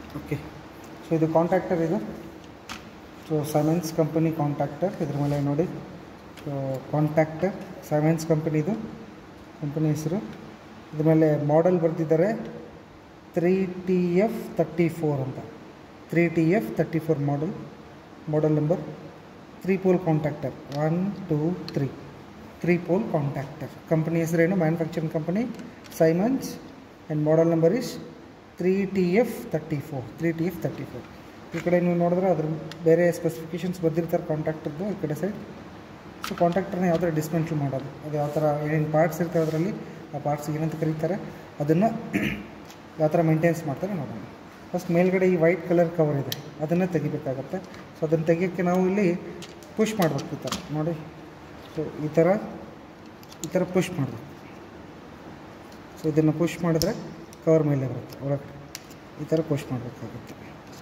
Okay so ಇದು contactor ಇದು so Siemens company contactor ಇದ್ರ ಮೇಲೆ ನೋಡಿ ಸೊ ಕಾಂಟ್ಯಾಕ್ಟರ್ ಸೈಮೆನ್ಸ್ ಕಂಪನಿದು ಕಂಪನಿ ಹೆಸರು ಇದ್ರ ಮೇಲೆ ಮಾಡೆಲ್ ಬರೆದಿದ್ದಾರೆ three T F thirty four ಅಂತ three T F thirty four model model number three pole contactor one two three three pole contactor company ಹೆಸರೇನು manufacturing company Siemens and model number is three T F thirty four three T F thirty four ಈ ಕಡೆ ನೀವು ನೋಡಿದ್ರೆ ಅದ್ರ ಬೇರೆ specifications ಬರ್ದಿರ್ತಾರೆ ಕಾಂಟ್ಯಾಕ್ಟರ್ದು ಈ ಕಡೆ side so ಕಾಂಟ್ಯಾಕ್ಟರ್ನ ಯಾವ ಥರ ಡಿಸ್ಮೆಂಟ್ಲ್ ಮಾಡೋದು ಅದು ಯಾವ ಥರ ಏನೇನು ಪಾರ್ಟ್ಸ್ ಇರ್ತವೆ ಅದರಲ್ಲಿ ಆ ಪಾರ್ಟ್ಸ್ ಏನಂತ ಕರೀತಾರೆ ಅದನ್ನು ಯಾವ ಥರ ಮೇಂಟೆನ್ಸ್ ಮಾಡ್ತಾರೆ ನೋಡೋಣ ಫಸ್ಟ್ ಮೇಲ್ಗಡೆ ಈ ವೈಟ್ ಕಲರ್ ಕವರ್ ಇದೆ ಅದನ್ನು ತೆಗಿಬೇಕಾಗತ್ತೆ ಸೊ ಅದನ್ನು ತೆಗಿಯೋಕ್ಕೆ ನಾವು ಇಲ್ಲಿ ಪುಷ್ ಮಾಡಬೇಕು ಈ ಥರ ನೋಡಿ ಸೊ ಈ ಥರ ಈ ಥರ ಪುಷ್ ಮಾಡಬೇಕು ಸೊ ಇದನ್ನು ಪುಷ್ ಮಾಡಿದ್ರೆ ಕವರ್ ಮೇಲೆ ಬರುತ್ತೆ ಒಳಗಡೆ ಈ ಥರ ಪುಷ್ ಮಾಡಬೇಕಾಗುತ್ತೆ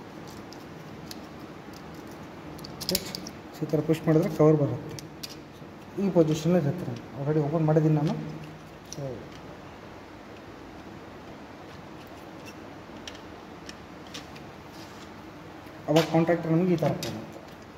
ಸೊ ಈ ಥರ ಪುಷ್ ಮಾಡಿದ್ರೆ ಕವರ್ ಬರುತ್ತೆ ಈ ಪೊಸಿಷನಲ್ಲಿ ಇರುತ್ತೆ ನಾನು ಆಲ್ರೆಡಿ ಓಪನ್ ಮಾಡಿದ್ದೀನಿ ನಾನು ಸೊ ಅವಾಗ ಕಾಂಟ್ರಾಕ್ಟ್ ನಮಗೆ ಈ ಥರ ಕಾಣುತ್ತೆ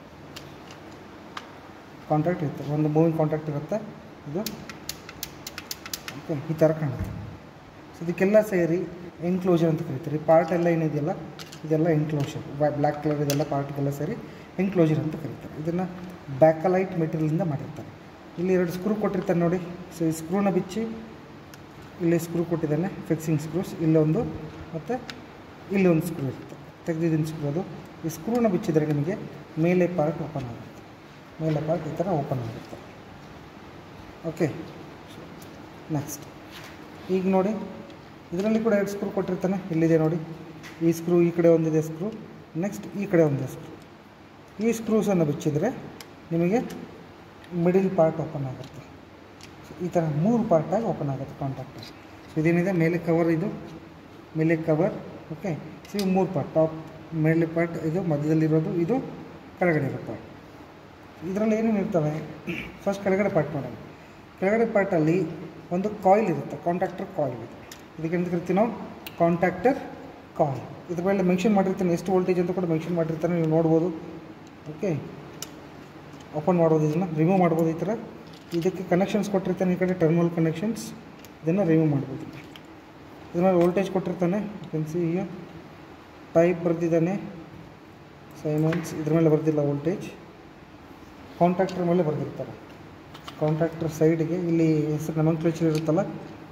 ಕಾಂಟ್ರಾಕ್ಟ್ ಇರುತ್ತೆ ಒಂದು ಮೂವಿಂಗ್ ಕಾಂಟ್ರಾಕ್ಟ್ ಇರುತ್ತೆ ಇದು ಓಕೆ ಈ ಥರ ಕಾಣುತ್ತೆ ಸೊ ಇದಕ್ಕೆಲ್ಲ ಸೇರಿ ಎನ್ಕ್ಲೋಜರ್ ಅಂತ ಕರಿತೀರಿ ಪಾರ್ಟ್ ಎಲ್ಲ ಏನಿದೆಯಲ್ಲ ಇದೆಲ್ಲ ಎನ್ಕ್ಲೋಜರ್ ಬ್ಲ್ಯಾಕ್ ಕಲರ್ ಇದೆಲ್ಲ ಪಾರ್ಟ್ಗೆಲ್ಲ ಸೇರಿ ಎನ್ಕ್ಲೋಜರ್ ಅಂತ ಕರೀತಾರೆ ಇದನ್ನು ಬ್ಯಾಕಲೈಟ್ ಮೆಟೀರಿಯಲಿಂದ ಮಾಡಿರ್ತಾರೆ ಇಲ್ಲಿ ಎರಡು ಸ್ಕ್ರೂ ಕೊಟ್ಟಿರ್ತಾರೆ ನೋಡಿ ಸೊ ಈ ಸ್ಕ್ರೂನ ಬಿಚ್ಚಿ ಇಲ್ಲಿ ಸ್ಕ್ರೂ ಕೊಟ್ಟಿದ್ದಾನೆ ಫಿಕ್ಸಿಂಗ್ ಸ್ಕ್ರೂಸ್ ಇಲ್ಲೊಂದು ಮತ್ತು ಇಲ್ಲಿ ಒಂದು ಸ್ಕ್ರೂ ಇರುತ್ತೆ ತೆಗೆದಿದ್ದೀನಿ ಸ್ಕ್ರೂ ಅದು ಈ ಸ್ಕ್ರೂನ ಬಿಚ್ಚಿದರೆ ನಿಮಗೆ ಮೇಲೆ ಪಾರ್ಟ್ ಓಪನ್ ಆಗುತ್ತೆ ಮೇಲೆ ಪಾರ್ಟ್ ಈ ಥರ ಓಪನ್ ಆಗುತ್ತೆ ಓಕೆ ನೆಕ್ಸ್ಟ್ ಈಗ ನೋಡಿ ಇದರಲ್ಲಿ ಕೂಡ ಎರಡು ಸ್ಕ್ರೂ ಕೊಟ್ಟಿರ್ತಾನೆ ಇಲ್ಲಿದೆ ನೋಡಿ ಈ ಸ್ಕ್ರೂ ಈ ಕಡೆ ಒಂದಿದೆ ಸ್ಕ್ರೂ ನೆಕ್ಸ್ಟ್ ಈ ಕಡೆ ಒಂದಿದೆ ಸ್ಕ್ರೂ ಈ ಸ್ಕ್ರೂಸನ್ನು ಬಿಚ್ಚಿದರೆ ನಿಮಗೆ ಮಿಡಿಲ್ ಪಾರ್ಟ್ ಓಪನ್ ಆಗುತ್ತೆ ಸೊ ಈ ಥರ ಮೂರು ಪಾರ್ಟಾಗಿ ಓಪನ್ ಆಗುತ್ತೆ ಕಾಂಟ್ಯಾಕ್ಟರ್ ಸೊ ಇದೇನಿದೆ ಮೇಲೆ ಕವರ್ ಇದು ಮೇಲೆ ಕವರ್ ಓಕೆ ಸೊ ಇವು ಮೂರು ಪಾರ್ಟ್ ಟಾಪ್ ಮೇಲೆ ಪಾರ್ಟ್ ಇದು ಮಧ್ಯದಲ್ಲಿರೋದು ಇದು ಕೆಳಗಡೆ ಇರೋ ಪಾರ್ಟ್ ಇದರಲ್ಲಿ ಏನೇನು ಇರ್ತವೆ ಫಸ್ಟ್ ಕೆಳಗಡೆ ಪಾರ್ಟ್ ಮಾಡೋಣ ಕೆಳಗಡೆ ಪಾರ್ಟಲ್ಲಿ ಒಂದು ಕಾಯಿಲ್ ಇರುತ್ತೆ ಕಾಂಟ್ಯಾಕ್ಟರ್ ಕಾಯಿಲ್ ಇದೆ ಇದಕ್ಕೆ ಎಂತ ಕರಿತೀವಿ ನಾವು ಕಾಂಟ್ಯಾಕ್ಟರ್ ಕಾಯಿಲ್ ಇದ್ರ ಮೇಲೆ ಮೆನ್ಷನ್ ಮಾಡಿರ್ತಾನೆ ಎಷ್ಟು ವೋಲ್ಟೇಜ್ ಅಂತ ಕೂಡ ಮೆನ್ಷನ್ ಮಾಡಿರ್ತಾನೆ ನೀವು ನೋಡ್ಬೋದು ಓಕೆ ಓಪನ್ ಮಾಡ್ಬೋದು ಇದನ್ನು ರಿಮೂವ್ ಮಾಡ್ಬೋದು ಈ ಥರ ಇದಕ್ಕೆ ಕನೆಕ್ಷನ್ಸ್ ಕೊಟ್ಟಿರ್ತಾನೆ ಈ ಕಡೆ ಟರ್ಮಿನಲ್ ಕನೆಕ್ಷನ್ಸ್ ಇದನ್ನು ರಿಮೂವ್ ಮಾಡ್ಬೋದು ಇದ್ರ ಮೇಲೆ ವೋಲ್ಟೇಜ್ ಕೊಟ್ಟಿರ್ತಾನೆ ಸಿ ಈಗ ಟೈಪ್ ಬರೆದಿದ್ದಾನೆ ಸೈಮನ್ಸ್ ಇದ್ರ ಮೇಲೆ ಬರ್ದಿಲ್ಲ ವೋಲ್ಟೇಜ್ ಕಾಂಟ್ಯಾಕ್ಟರ್ ಮೇಲೆ ಬರೆದಿರ್ತಾರೆ ಕಾಂಟ್ಯಾಕ್ಟರ್ ಸೈಡ್ಗೆ ಇಲ್ಲಿ ಹೆಸರು ನಮಂಕ್ಲೇಚರ್ ಇರುತ್ತಲ್ಲ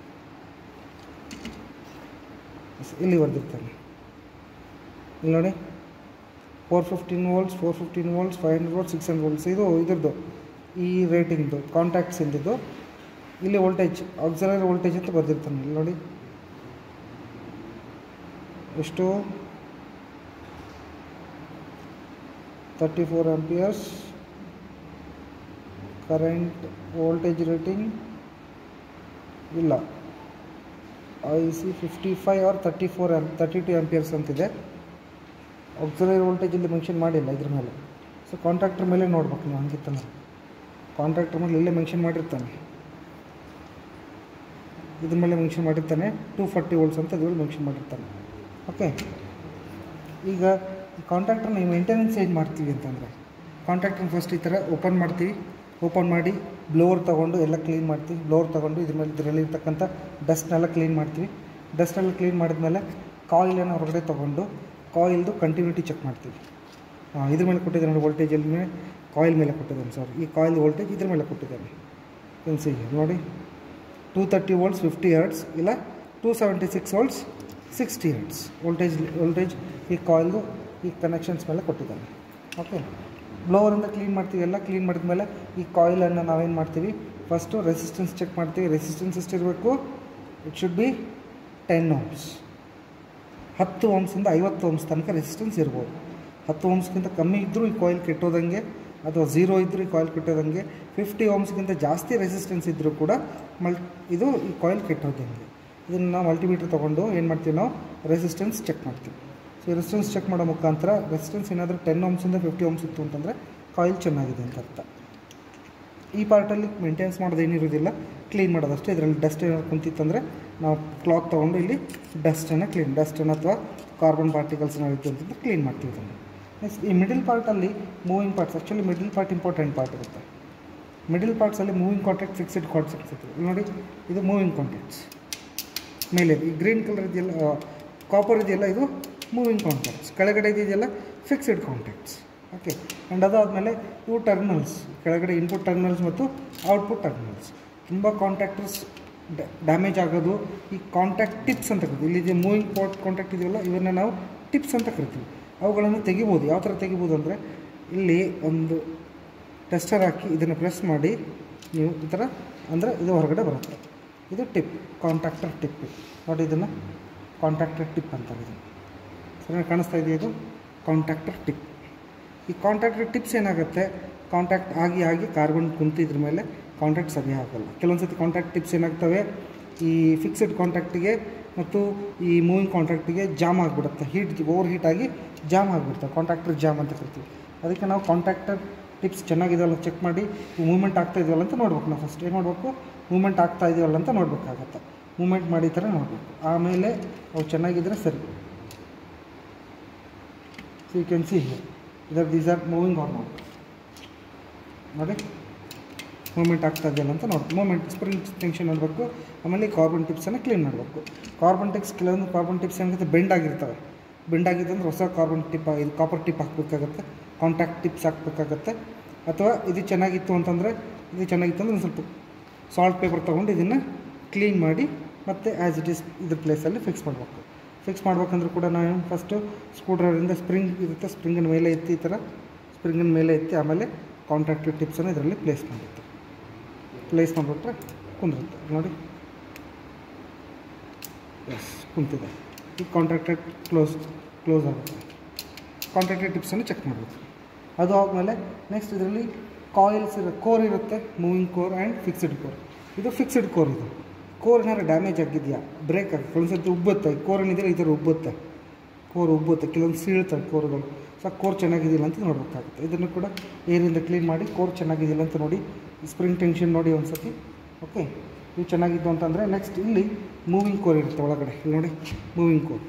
ಇಲ್ಲಿ ಬರೆದಿರ್ತಾನೆ ಇಲ್ಲಿ ನೋಡಿ four fifteen volts four fifteen volts five hundred volts six hundred volts ಇದು ಇದ್ರದ್ದು ಈ ರೇಟಿಂಗ್ದು ಕಾಂಟ್ಯಾಕ್ಟ್ಸ್ ಇಂದಿದ್ದು ಇಲ್ಲಿ ವೋಲ್ಟೇಜ್ ಆಕ್ಸಲರಿ ವೋಲ್ಟೇಜ್ ಅಂತ ಬರೆದಿರ್ತಾನೆ ಇಲ್ಲಿ ನೋಡಿ ಎಷ್ಟು thirty four amperes current voltage rating ಇಲ್ಲ I C fifty five R thirty four am thirty two amperes ಅಂತಿದೆ ಆಕ್ಸಿಲರಿ ವೋಲ್ಟೇಜ್ ಇಲ್ಲಿ ಮೆನ್ಷನ್ ಮಾಡಿಲ್ಲ ಇದ್ರ ಮೇಲೆ ಸೊ ಕಾಂಟ್ರಾಕ್ಟರ್ ಮೇಲೆ ನೋಡ್ಬೇಕು ನೀವು ಹಂಗಿತ್ತಂದ್ರೆ ಕಾಂಟ್ರಾಕ್ಟರ್ ಮೇಲೆ ಇಲ್ಲೇ ಮೆನ್ಷನ್ ಮಾಡಿರ್ತಾನೆ ಇದ್ರ ಮೇಲೆ ಮೆನ್ಷನ್ ಮಾಡಿರ್ತಾನೆ ಟೂ ಫಾರ್ಟಿ ವೋಲ್ಟ್ಸ್ ಅಂತ ಇದ್ರಲ್ಲಿ ಮೆನ್ಷನ್ ಮಾಡಿರ್ತಾನೆ ಓಕೆ ಈಗ ಈ ಕಾಂಟ್ರಾಕ್ಟರ್ ನೀವು ಮೇಂಟೆನೆನ್ಸ್ ಹೇಗೆ ಮಾಡ್ತೀವಿ ಅಂತಂದರೆ ಕಾಂಟ್ರಾಕ್ಟರ್ ಫಸ್ಟ್ ಈ ಥರ ಓಪನ್ ಮಾಡ್ತೀವಿ ಓಪನ್ ಮಾಡಿ ಬ್ಲೋವರ್ ತೊಗೊಂಡು ಎಲ್ಲ ಕ್ಲೀನ್ ಮಾಡ್ತೀವಿ ಬ್ಲೋವರ್ ತೊಗೊಂಡು ಇದ್ರ ಮೇಲೆ ಇದರಲ್ಲಿ ಇರ್ತಕ್ಕಂಥ ಡಸ್ಟ್ನೆಲ್ಲ ಕ್ಲೀನ್ ಮಾಡ್ತೀವಿ ಡಸ್ಟೆಲ್ಲ ಕ್ಲೀನ್ ಮಾಡಿದ್ಮೇಲೆ ಕಾಯಿಲನ್ನು ಹೊರಗಡೆ ತೊಗೊಂಡು ಕಾಯಿಲ್ದು ಕಂಟಿನ್ಯೂಟಿ ಚೆಕ್ ಮಾಡ್ತೀವಿ ಹಾಂ ಇದ್ರ ಮೇಲೆ ಕೊಟ್ಟಿದ್ದಾನೆ ನೋಡಿ ವೋಲ್ಟೇಜಲ್ಲಿ ಮೇಲೆ ಕಾಯಿಲ್ ಮೇಲೆ ಕೊಟ್ಟಿದ್ದಾನೆ ಸರ್ ಈ ಕಾಯಿಲ್ ವೋಲ್ಟೇಜ್ ಇದ್ರ ಮೇಲೆ ಕೊಟ್ಟಿದ್ದಾನೆ ಸಿ ನೋಡಿ two thirty volts fifty hertz ಇಲ್ಲ two seventy six volts sixty hertz voltage voltage ಈ ಕಾಯಿಲ್ದು ಈ ಕನೆಕ್ಷನ್ಸ್ ಮೇಲೆ ಕೊಟ್ಟಿದ್ದಾನೆ ಓಕೆ ಬ್ಲೋವರಿಂದ ಕ್ಲೀನ್ ಮಾಡ್ತೀವಿ ಎಲ್ಲ ಕ್ಲೀನ್ ಮಾಡಿದ್ಮೇಲೆ ಈ ಕಾಯಿಲನ್ನು ನಾವೇನು ಮಾಡ್ತೀವಿ ಫಸ್ಟು ರೆಸಿಸ್ಟೆನ್ಸ್ ಚೆಕ್ ಮಾಡ್ತೀವಿ ರೆಸಿಸ್ಟೆನ್ಸ್ ಎಷ್ಟಿರಬೇಕು it should be ten ohms ಹತ್ತು ಓಮ್ಸಿಂದ ಐವತ್ತು ಓಮ್ಸ್ ತನಕ ರೆಸಿಸ್ಟೆನ್ಸ್ ಇರ್ಬೋದು ಹತ್ತು ಓಮ್ಸ್ಗಿಂತ ಕಮ್ಮಿ ಇದ್ದರೂ ಈ ಕಾಯಿಲ್ ಕೆಟ್ಟೋದಂಗೆ ಅಥವಾ ಝೀರೋ ಇದ್ದರೂ ಈ ಕಾಯಿಲ್ ಕೆಟ್ಟೋದಂಗೆ ಫಿಫ್ಟಿ ಓಮ್ಸ್ಗಿಂತ ಜಾಸ್ತಿ ರೆಸಿಸ್ಟೆನ್ಸ್ ಇದ್ದರೂ ಕೂಡ ಮಲ್ ಇದು ಈ ಕಾಯಿಲ್ ಕೆಟ್ಟೋದಂಗೆ ಇದನ್ನು ನಾವು ಮಲ್ಟಿಮೀಟ್ರ್ ತೊಗೊಂಡು ಏನು ಮಾಡ್ತೀವಿ ನಾವು ರೆಸಿಸ್ಟೆನ್ಸ್ ಚೆಕ್ ಮಾಡ್ತೀವಿ ಸೊ ರೆಸಿಸ್ಟೆನ್ಸ್ ಚೆಕ್ ಮಾಡೋ ಮುಖಾಂತರ ರೆಸಿಸ್ಟೆನ್ಸ್ ಏನಾದರೂ ಟೆನ್ ಓಮ್ಸಿಂದ ಫಿಫ್ಟಿ ಓಮ್ಸ್ ಇತ್ತು ಅಂತಂದರೆ ಕಾಯಿಲ್ ಚೆನ್ನಾಗಿದೆ ಅಂತ ಅರ್ಥ ಈ ಪಾರ್ಟಲ್ಲಿ ಮೇಂಟೆನೆನ್ಸ್ ಮಾಡೋದು ಏನಿರೋದಿಲ್ಲ ಕ್ಲೀನ್ ಮಾಡೋದಷ್ಟೇ ಇದರಲ್ಲಿ ಡಸ್ಟ್ ಏನಾದ್ರು ಕುಂತಿತ್ತಂದರೆ ನಾವು ಕ್ಲಾತ್ ತೊಗೊಂಡು ಇಲ್ಲಿ ಡಸ್ಟನ್ನು ಕ್ಲೀನ್ ಡಸ್ಟನ್ನು ಅಥವಾ ಕಾರ್ಬನ್ ಪಾರ್ಟಿಕಲ್ಸ್ ಏನಾದ್ರು ಇತ್ತು ಅಂತಂದ್ರೆ ಕ್ಲೀನ್ ಮಾಡ್ತೀವಿ ಇದನ್ನು ನೆಕ್ಸ್ಟ್ ಈ ಮಿಡಿಲ್ ಪಾರ್ಟಲ್ಲಿ moving parts actually middle part important part ಇರುತ್ತೆ ಮಿಡಿಲ್ ಪಾರ್ಟ್ಸಲ್ಲಿ ಮೂವಿಂಗ್ ಕಾಂಟ್ಯಾಕ್ಟ್ ಫಿಕ್ಸ್ಡ್ ಕಾಂಟ್ಯಾಕ್ಟ್ಸ್ ಇರ್ತದೆ ಇಲ್ಲಿ ನೋಡಿ ಇದು ಮೂವಿಂಗ್ ಕಾಂಟ್ಯಾಕ್ಟ್ಸ್ ಮೇಲೆ ಈ ಗ್ರೀನ್ ಕಲರ್ ಇದೆಯಲ್ಲ ಕಾಪರ್ ಇದೆಯಲ್ಲ ಇದು ಮೂವಿಂಗ್ ಕಾಂಟ್ಯಾಕ್ಟ್ಸ್ ಕೆಳಗಡೆ ಇದೆಯಲ್ಲ ಫಿಕ್ಸ್ಡ್ ಕಾಂಟ್ಯಾಕ್ಟ್ಸ್ ಓಕೆ ಆ್ಯಂಡ್ ಅದಾದಮೇಲೆ ಇವು ಟರ್ಮಿನಲ್ಸ್ ಕೆಳಗಡೆ ಇನ್ಪುಟ್ ಟರ್ಮಿನಲ್ಸ್ ಮತ್ತು ಔಟ್ಪುಟ್ ಟರ್ಮಿನಲ್ಸ್ ತುಂಬ ಕಾಂಟ್ಯಾಕ್ಟರ್ಸ್ ಡ್ಯಾಮೇಜ್ ಆಗೋದು ಈ ಕಾಂಟ್ಯಾಕ್ಟ್ ಟಿಪ್ಸ್ ಅಂತ ಕರಿತೀವಿ ಇಲ್ಲಿ ಮೂವಿಂಗ್ ಪಾಟ್ ಕಾಂಟ್ಯಾಕ್ಟ್ ಇದೆಯಲ್ಲ ಇವನ್ನ ನಾವು ಟಿಪ್ಸ್ ಅಂತ ಕರಿತೀವಿ ಅವುಗಳನ್ನು ತೆಗಿಬೋದು ಯಾವ ಥರ ತೆಗಿಬೋದು ಅಂದರೆ ಇಲ್ಲಿ ಒಂದು ಟೆಸ್ಟರ್ ಹಾಕಿ ಇದನ್ನು ಪ್ರೆಸ್ ಮಾಡಿ ನೀವು ಈ ಥರ ಅಂದರೆ ಇದು ಹೊರಗಡೆ ಬರುತ್ತೆ ಇದು ಟಿಪ್ ಕಾಂಟ್ಯಾಕ್ಟರ್ ಟಿಪ್ ನೋಡಿ ಇದನ್ನು ಕಾಂಟ್ಯಾಕ್ಟರ್ ಟಿಪ್ ಅಂತಾರೆ ಇದು ಸರಿ ಕಾಣಿಸ್ತಾ ಇದೆಯಾ ಇದು ಕಾಂಟ್ಯಾಕ್ಟರ್ ಟಿಪ್ ಈ ಕಾಂಟ್ಯಾಕ್ಟರ್ ಟಿಪ್ಸ್ ಏನಾಗುತ್ತೆ ಕಾಂಟ್ಯಾಕ್ಟ್ ಆಗಿ ಆಗಿ ಕಾರ್ಬನ್ ಕುಂತಿದ್ರ ಮೇಲೆ ಕಾಂಟ್ಯಾಕ್ಟ್ ಸರಿ ಆಗಲ್ಲ ಕೆಲವೊಂದು ಸತಿ ಕಾಂಟ್ಯಾಕ್ಟ್ ಟಿಪ್ಸ್ ಏನಾಗ್ತವೆ ಈ ಫಿಕ್ಸ್ಡ್ ಕಾಂಟ್ಯಾಕ್ಟಿಗೆ ಮತ್ತು ಈ ಮೂವಿಂಗ್ ಕಾಂಟ್ಯಾಕ್ಟಿಗೆ ಜಾಮ್ ಆಗಿಬಿಡುತ್ತೆ ಹೀಟ್ ಓವರ್ ಹೀಟ್ ಆಗಿ ಜಾಮ್ ಆಗಿಬಿಡುತ್ತೆ ಕಾಂಟ್ಯಾಕ್ಟರ್ ಜಾಮ್ ಅಂತ ಕರಿತೀವಿ ಅದಕ್ಕೆ ನಾವು ಕಾಂಟ್ಯಾಕ್ಟರ್ ಟಿಪ್ಸ್ ಚೆನ್ನಾಗಿದೆಯಲ್ಲ ಚೆಕ್ ಮಾಡಿ ಮೂವ್ಮೆಂಟ್ ಆಗ್ತಾ ಇದೆಯಲ್ಲ ಅಂತ ನೋಡ್ಬೇಕು ನಾವು ಫಸ್ಟ್ ಏನು ಮಾಡಬೇಕು ಮೂವ್ಮೆಂಟ್ ಆಗ್ತಾ ಇದೆಯಲ್ಲ ಅಂತ ನೋಡಬೇಕಾಗತ್ತೆ ಮೂವ್ಮೆಂಟ್ ಮಾಡಿ ಥರ ನೋಡಬೇಕು ಆಮೇಲೆ ಅವು ಚೆನ್ನಾಗಿದ್ದರೆ ಸರಿ so you can see either these are moving or not ನೋಡಿ ಮೂವ್ಮೆಂಟ್ ಆಗ್ತಾ ಇದೆಯಲ್ಲ ಅಂತ ನೋಡಿ ಮೂವ್ಮೆಂಟ್ ಸ್ಪ್ರಿಂಗ್ ಟೆನ್ಷನ್ ನೋಡಬೇಕು ಆಮೇಲೆ ಕಾರ್ಬನ್ ಟಿಪ್ಸನ್ನು ಕ್ಲೀನ್ ಮಾಡಬೇಕು ಕಾರ್ಬನ್ ಟಿಪ್ಸ್ ಕೆಲವೊಂದು ಕಾರ್ಬನ್ ಟಿಪ್ಸ್ ಏನಾಗುತ್ತೆ ಬೆಂಡ್ ಆಗಿರ್ತವೆ ಬೆಂಡ್ ಆಗಿದೆ ಅಂದರೆ ಹೊಸ ಕಾರ್ಬನ್ ಟಿಪ್ ಇದು ಕಾಪರ್ ಟಿಪ್ ಹಾಕಬೇಕಾಗತ್ತೆ ಕಾಂಟ್ಯಾಕ್ಟ್ ಟಿಪ್ಸ್ ಹಾಕಬೇಕಾಗತ್ತೆ ಅಥವಾ ಇದು ಚೆನ್ನಾಗಿತ್ತು ಅಂತಂದರೆ ಇದು ಚೆನ್ನಾಗಿತ್ತು ಅಂದರೆ ಒಂದು ಸ್ವಲ್ಪ ಸಾಲ್ಟ್ ಪೇಪರ್ ತೊಗೊಂಡು ಇದನ್ನು ಕ್ಲೀನ್ ಮಾಡಿ ಮತ್ತು ಆ್ಯಸ್ ಇಟ್ ಈಸ್ ಇದ್ರ ಪ್ಲೇಸಲ್ಲಿ ಫಿಕ್ಸ್ ಮಾಡಬೇಕು ಫಿಕ್ಸ್ ಮಾಡ್ಬೇಕಂದ್ರೂ ಕೂಡ ನಾವು ಫಸ್ಟು ಸ್ಕ್ರೂ ಡ್ರೈವರಿಂದ ಸ್ಪ್ರಿಂಗ್ ಇರುತ್ತೆ ಸ್ಪ್ರಿಂಗಿನ ಮೇಲೆ ಎತ್ತಿ ಈ ಥರ ಸ್ಪ್ರಿಂಗಿನ ಮೇಲೆ ಎತ್ತಿ ಆಮೇಲೆ ಕಾಂಟ್ಯಾಕ್ಟ್ ಟಿಪ್ಸನ್ನು ಇದರಲ್ಲಿ ಪ್ಲೇಸ್ ಮಾಡುತ್ತೆ ಪ್ಲೇಸ್ ಮಾಡಿಬಿಟ್ರೆ ಕುಂದಿರುತ್ತೆ ನೋಡಿ ಎಸ್ ಕುಂತಿದೆ ಈ ಕಾಂಟ್ರಾಕ್ಟೆಡ್ ಕ್ಲೋಸ್ ಕ್ಲೋಸ್ ಆಗುತ್ತೆ ಕಾಂಟ್ರಾಕ್ಟೆಡ್ ಟಿಪ್ಸನ್ನು ಚೆಕ್ ಮಾಡಬೇಕು ಅದು ಆದಮೇಲೆ ನೆಕ್ಸ್ಟ್ ಇದರಲ್ಲಿ ಕಾಯಿಲ್ಸ್ ಇರೋ ಕೋರ್ ಇರುತ್ತೆ moving core and fixed core ಇದು ಫಿಕ್ಸ್ಡ್ ಕೋರ್ ಇದು ಕೋರ್ ಏನಾದ್ರು ಡ್ಯಾಮೇಜ್ ಆಗಿದೆಯಾ ಬ್ರೇಕ್ ಆಗುತ್ತೆ ಕೆಲವೊಂದು ಉಬ್ಬುತ್ತೆ ಕೋರ್ ಏನಿದೆ ಈ ಥರ ಉಬ್ಬುತ್ತೆ ಕೋರ್ ಉಬ್ಬುತ್ತೆ ಕೆಲವೊಂದು ಸೀಳ್ತವೆ ಕೋರ್ಗಳು ಸೊ ಕೋರ್ ಚೆನ್ನಾಗಿದೆಯಲ್ಲ ಅಂತ ನೋಡಬೇಕಾಗುತ್ತೆ ಇದನ್ನು ಕೂಡ ಏರಿಂದ ಕ್ಲೀನ್ ಮಾಡಿ ಕೋರ್ ಚೆನ್ನಾಗಿದೆಯಲ್ಲ ಅಂತ ನೋಡಿ ಸ್ಪ್ರಿಂಗ್ ಟೆನ್ಷನ್ ನೋಡಿ ಒಂದು ಸತಿ ಓಕೆ ಇವು ಚೆನ್ನಾಗಿದ್ದು ಅಂತಂದರೆ ನೆಕ್ಸ್ಟ್ ಇಲ್ಲಿ ಮೂವಿಂಗ್ ಕೋರ್ ಇರುತ್ತೆ ಒಳಗಡೆ ಇಲ್ಲಿ ನೋಡಿ ಮೂವಿಂಗ್ ಕೋರ್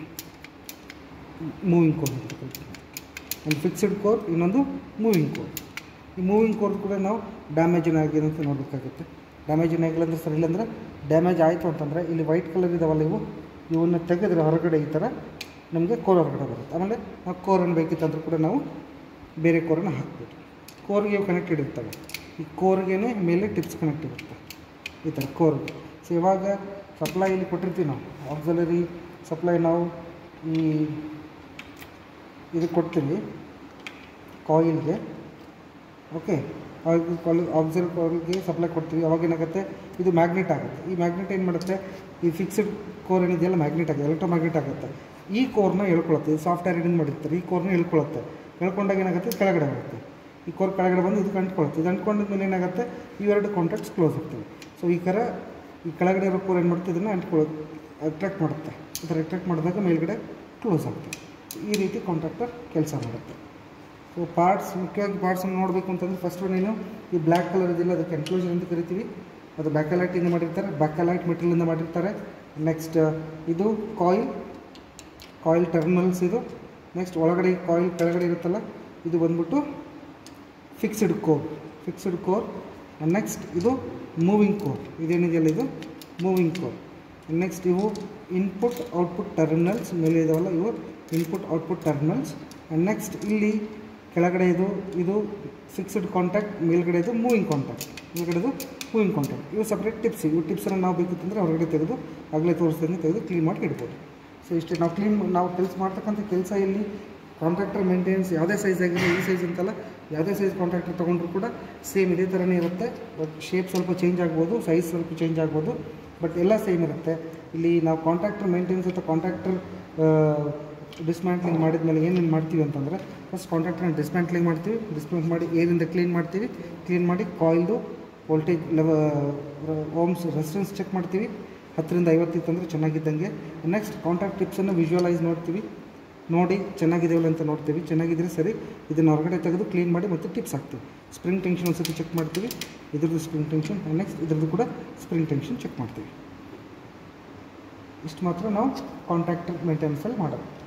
ಮೂವಿಂಗ್ ಕೋರ್ ಅಂತ ಕರಿತೀವಿ. ಒಂದು ಫಿಕ್ಸ್ಡ್ ಕೋರ್ ಇನ್ನೊಂದು ಮೂವಿಂಗ್ ಕೋರ್ ಈ ಮೂವಿಂಗ್ ಕೋರ್ ಕೂಡ ನಾವು ಡ್ಯಾಮೇಜ್ ಏನಾಗಿದೆ ಅಂತ ನೋಡಬೇಕಾಗುತ್ತೆ ಡ್ಯಾಮೇಜ್ ಏನಾಗಿಲ್ಲ ಅಂದರೆ ಸರಿ ಇಲ್ಲಾಂದರೆ ಡ್ಯಾಮೇಜ್ ಆಯಿತು ಅಂತಂದರೆ ಇಲ್ಲಿ ವೈಟ್ ಕಲರ್ ಇದಾವಲ್ಲ ಇವು ಇವನ್ನ ತೆಗೆದ್ರೆ ಹೊರಗಡೆ ಈ ಥರ ನಮಗೆ ಕೋರ್ ಹೊರಗಡೆ ಬರುತ್ತೆ ಆಮೇಲೆ ಆ ಕೋರನ್ನು ಬೇಕಿತ್ತಂದ್ರೂ ಕೂಡ ನಾವು ಬೇರೆ ಕೋರನ್ನು ಹಾಕ್ಬೋದು ಕೋರ್ಗೆ ಇವು ಕನೆಕ್ಟೆಡ್ ಇರ್ತವೆ ಈ ಕೋರ್ಗೆ ಮೇಲೆ ಟಿಪ್ಸ್ ಕನೆಕ್ಟ್ ಇರುತ್ತೆ ಈ ಥರ ಕೋರ್ಗೆ ಸೊ ಇವಾಗ ಸಪ್ಲೈ ಇಲ್ಲಿ ಕೊಟ್ಟಿರ್ತೀವಿ ನಾವು ಆಕ್ಸಲರಿ ಸಪ್ಲೈ ನಾವು ಈ ಇದು ಕೊಡ್ತೀವಿ ಕಾಯಿಲ್ಗೆ ಓಕೆ ಆಕ್ಸಿಲ್ ಕಾಯಿಲ್ಗೆ ಸಪ್ಲೈ ಕೊಡ್ತೀವಿ ಅವಾಗ ಏನಾಗುತ್ತೆ ಇದು ಮ್ಯಾಗ್ನೆಟ್ ಆಗುತ್ತೆ ಈ ಮ್ಯಾಗ್ನೆಟ್ ಏನು ಮಾಡುತ್ತೆ ಈ ಫಿಕ್ಸ್ಡ್ ಕೋರ್ ಏನಿದೆಯಲ್ಲ ಮ್ಯಾಗ್ನೆಟ್ ಆಗುತ್ತೆ ಎಲೆಕ್ಟ್ರೋ ಮ್ಯಾಗ್ನೆಟ್ ಆಗುತ್ತೆ ಈ ಕೋರ್ನ ಎಳ್ಕೊಳುತ್ತೆ ಇದು ಸಾಫ್ಟ್ವೇರ್ ಏನು ಮಾಡಿರ್ತಾರೆ ಈ ಕೋರ್ನ ಎಳ್ಕೊಳುತ್ತೆ ಎಳ್ಕೊಂಡಾಗ ಏನಾಗುತ್ತೆ ಕೆಳಗಡೆ ಬರುತ್ತೆ ಈ ಕೋರ್ ಕೆಳಗಡೆ ಬಂದು ಇದು ಅಂಟ್ಕೊಳ್ಳುತ್ತೆ ಇದು ಅಂಟ್ಕೊಂಡ್ಮೇಲೆ ಏನಾಗುತ್ತೆ ಇವೆರಡು ಕಾಂಟ್ಯಾಕ್ಟ್ಸ್ ಕ್ಲೋಸ್ ಆಗ್ತವೆ ಸೊ ಈ ಥರ ಈ ಕೆಳಗಡೆ ಇರೋ ಕೋರ್ ಏನು ಮಾಡುತ್ತೆ ಇದನ್ನು ಅಂಟ್ಕೊಳ್ಳೋದು ಅಟ್ರಾಕ್ಟ್ ಮಾಡುತ್ತೆ ಈ ಥರ ಅಟ್ರಾಕ್ಟ್ ಮಾಡಿದಾಗ ಮೇಲ್ಗಡೆ ಕ್ಲೋಸ್ ಆಗುತ್ತೆ ಈ ರೀತಿ ಕಾಂಟ್ರಾಕ್ಟರ್ ಕೆಲಸ ಮಾಡುತ್ತೆ ಸೊ ಪಾರ್ಟ್ಸ್ ಮುಖ್ಯವಾಗಿ ಪಾರ್ಟ್ಸನ್ನು ನೋಡಬೇಕು ಅಂತಂದರೆ ಫಸ್ಟ್ ನೀನು ಈ ಬ್ಲ್ಯಾಕ್ ಕಲರ್ ಇದೆಯಲ್ಲ ಅದಕ್ಕೆ ಎನ್ಕ್ಲೋಜರ್ ಅಂತ ಕರಿತೀವಿ ಅದು ಬ್ಯಾಕಲೈಟಿಂದ ಮಾಡಿರ್ತಾರೆ ಬ್ಯಾಕಲೈಟ್ ಮೆಟೀರಿಯಲಿಂದ ಮಾಡಿರ್ತಾರೆ ನೆಕ್ಸ್ಟ್ ಇದು ಕಾಯಿಲ್ ಕಾಯಿಲ್ ಟರ್ಮಿನಲ್ಸ್ ಇದು ನೆಕ್ಸ್ಟ್ ಒಳಗಡೆ ಕಾಯಿಲ್ ಕೆಳಗಡೆ ಇರುತ್ತಲ್ಲ ಇದು ಬಂದ್ಬಿಟ್ಟು fixed core fixed core next ಇದು ಮೂವಿಂಗ್ ಕೋರ್ ಇದೇನಿದೆಯಲ್ಲ ಇದು ಮೂವಿಂಗ್ ಕೋರ್ ನೆಕ್ಸ್ಟ್ ಇವು ಇನ್ಪುಟ್ ಔಟ್ಪುಟ್ ಟರ್ಮಿನಲ್ಸ್ ಮೇಲೆ ಇದಾವಲ್ಲ ಇವು ಇನ್ಪುಟ್ ಔಟ್ಪುಟ್ ಟರ್ಮಿನಲ್ಸ್ ನೆಕ್ಸ್ಟ್ ಇಲ್ಲಿ ಕೆಳಗಡೆ ಇದು ಇದು ಫಿಕ್ಸ್ಡ್ ಕಾಂಟ್ಯಾಕ್ಟ್ ಮೇಲ್ಗಡೆ ಇದು ಮೂವಿಂಗ್ ಕಾಂಟ್ಯಾಕ್ಟ್ ಮೇಲ್ಗಡೆದು ಮೂವಿಂಗ್ ಕಾಂಟ್ಯಾಕ್ಟ್ ಇವು ಸಪ್ರೇಟ್ ಟಿಪ್ಸ್ ಇವು ಟಿಪ್ಸನ್ನು ನಾವು ಬೇಕಿತ್ತಂದರೆ ಹೊರಗಡೆ ತೆಗೆದು ಆಗಲೇ ತೋರಿಸ್ದಂಗೆ ತೆಗೆದು ಕ್ಲೀನ್ ಮಾಡಿ ಇಡ್ಬೋದು ಸೊ ಇಷ್ಟೇ ನಾವು ಕ್ಲೀನ್ ನಾವು ಕೆಲಸ ಮಾಡ್ತಕ್ಕಂಥ ಕೆಲಸ ಇಲ್ಲಿ ಕಾಂಟ್ರಾಕ್ಟರ್ ಮೇಂಟೆನೆನ್ಸ್ ಯಾವುದೇ ಸೈಜ್ ಆಗಿರೋ ಈ ಸೈಜ್ ಅಂತಲ್ಲ ಯಾವುದೇ ಸೈಜ್ ಕಾಂಟ್ರಾಕ್ಟರ್ ತೊಗೊಂಡ್ರು ಕೂಡ ಸೇಮ್ ಇದೇ ಥರನೇ ಇರುತ್ತೆ ಬಟ್ ಶೇಪ್ ಸ್ವಲ್ಪ ಚೇಂಜ್ ಆಗ್ಬೋದು ಸೈಜ್ ಸ್ವಲ್ಪ ಚೇಂಜ್ ಆಗ್ಬೋದು ಬಟ್ ಎಲ್ಲ ಸೇಮ್ ಇರುತ್ತೆ ಇಲ್ಲಿ ನಾವು ಕಾಂಟ್ರಾಕ್ಟರ್ ಮೇಂಟೆನೆನ್ಸ್ ಅಥವಾ ಕಾಂಟ್ರಾಕ್ಟರ್ ಡಿಸ್ಮ್ಯಾಂಟ್ಲಿಂಗ್ ಮಾಡಿದ ಮೇಲೆ ಏನೇನು ಮಾಡ್ತೀವಿ ಅಂತಂದರೆ ಫಸ್ಟ್ ಕಾಂಟ್ರಾಕ್ಟರ್ನ ಡಿಸ್ಮ್ಯಾಂಟ್ಲಿಂಗ್ ಮಾಡ್ತೀವಿ ಡಿಸ್ಮ್ಯಾಂಟ್ ಮಾಡಿ ಏರಿಂದ ಕ್ಲೀನ್ ಮಾಡ್ತೀವಿ ಕ್ಲೀನ್ ಮಾಡಿ ಕಾಯಿಲ್ದು ವೋಲ್ಟೇಜ್ ಲೆವ ಓಮ್ಸ್ ರೆಸಿಸ್ಟೆನ್ಸ್ ಚೆಕ್ ಮಾಡ್ತೀವಿ ಹತ್ತರಿಂದ ಐವತ್ತಿತ್ತು ಅಂದರೆ ಚೆನ್ನಾಗಿದ್ದಂಗೆ ನೆಕ್ಸ್ಟ್ ಕಾಂಟ್ರಾಕ್ಟ್ ಟಿಪ್ಸನ್ನು ವಿಜುವಲೈಸ್ ನೋಡ್ತೀವಿ ನೋಡಿ ಚೆನ್ನಾಗಿದೆಯಲ್ಲ ಅಂತ ನೋಡ್ತೀವಿ ಚೆನ್ನಾಗಿದ್ರೆ ಸರಿ ಇದನ್ನು ಹೊರಗಡೆ ತೆಗೆದು ಕ್ಲೀನ್ ಮಾಡಿ ಮತ್ತೆ ಟಿಪ್ಸ್ ಹಾಕ್ತೀವಿ ಸ್ಪ್ರಿಂಗ್ ಟೆನ್ಷನ್ ಒಂದ್ಸತಿ ಚೆಕ್ ಮಾಡ್ತೀವಿ ಇದ್ರದ್ದು ಸ್ಪ್ರಿಂಗ್ ಟೆನ್ಷನ್ ನೆಕ್ಸ್ಟ್ ಇದ್ರದ್ದು ಕೂಡ ಸ್ಪ್ರಿಂಗ್ ಟೆನ್ಷನ್ ಚೆಕ್ ಮಾಡ್ತೀವಿ ಇಷ್ಟು ಮಾತ್ರ ನಾವು ಕಾಂಟ್ಯಾಕ್ಟ್ ಮೇಂಟೆನೆನ್ಸಲ್ಲಿ ಮಾಡೋದು